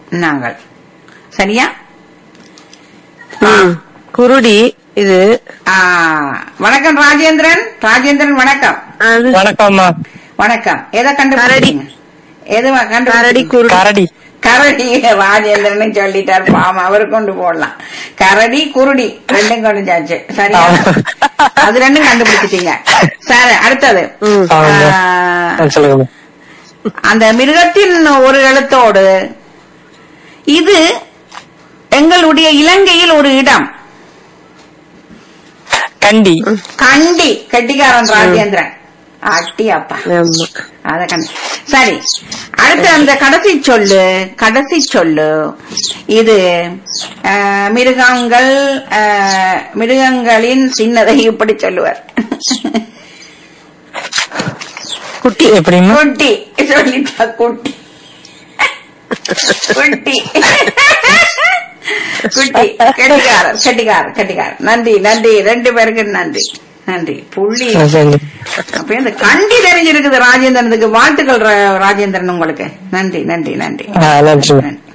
நாங்கள் சரியா ம். குருடி இது ஆ, வணக்கம் ராஜேந்திரன் ராஜேந்திரன் வணக்கம் அது வணக்கம்மா வணக்கம் எதை கண்டுபிடிச்சீங்க எது கரடி கண்டுபிடி குருடி கரடி கரடி ராஜேந்திரன் சொல்லிட்டார் பாவம் அவர் கொண்டு போடலாம் கரடி குருடி ரெண்டும் கொண்டுச்சாச்சு சரியா அது ரெண்டும் கண்டுபிடிச்சிட்டீங்க சரி அடுத்தது ம். ஆமாங்க. ஆ, ஆ, சொல்லுங்க அந்த மிருகத்தின் ஒரு எழுத்தோடு இது எங்களுடைய இலங்கையில் ஒரு இடம் கண்டி கண்டி கட்டிக்காரன் ராஜேந்திரன் அட்டி அப்பா ஆமா அத கண்டு சரி அடுத்து அந்த கடைசி சொல்லு கடைசி சொல்லு இது அஹ், மிருகங்கள் அஹ், மிருகங்களின் சின்னதை இப்படி சொல்லுவார் குட்டி எப்படிம்மா குட்டி சொல்லிட்டா குட்டி குட்டி குட்டி கெட்டிக்காரர் கெட்டிக்காரர் கெட்டிக்காரர் நன்றி நன்றி ரெண்டு பேருக்கு நன்றி நன்றி புள்ளி ஆ, சரி. அப்ப இந்த கண்டி தெரிஞ்சிருக்குது ராஜேந்திரனுக்கு வாழ்த்துக்கள் ரா- ராஜேந்திரன் உங்களுக்கு நன்றி நன்றி நன்றி ஆ, நன்றி நன்றி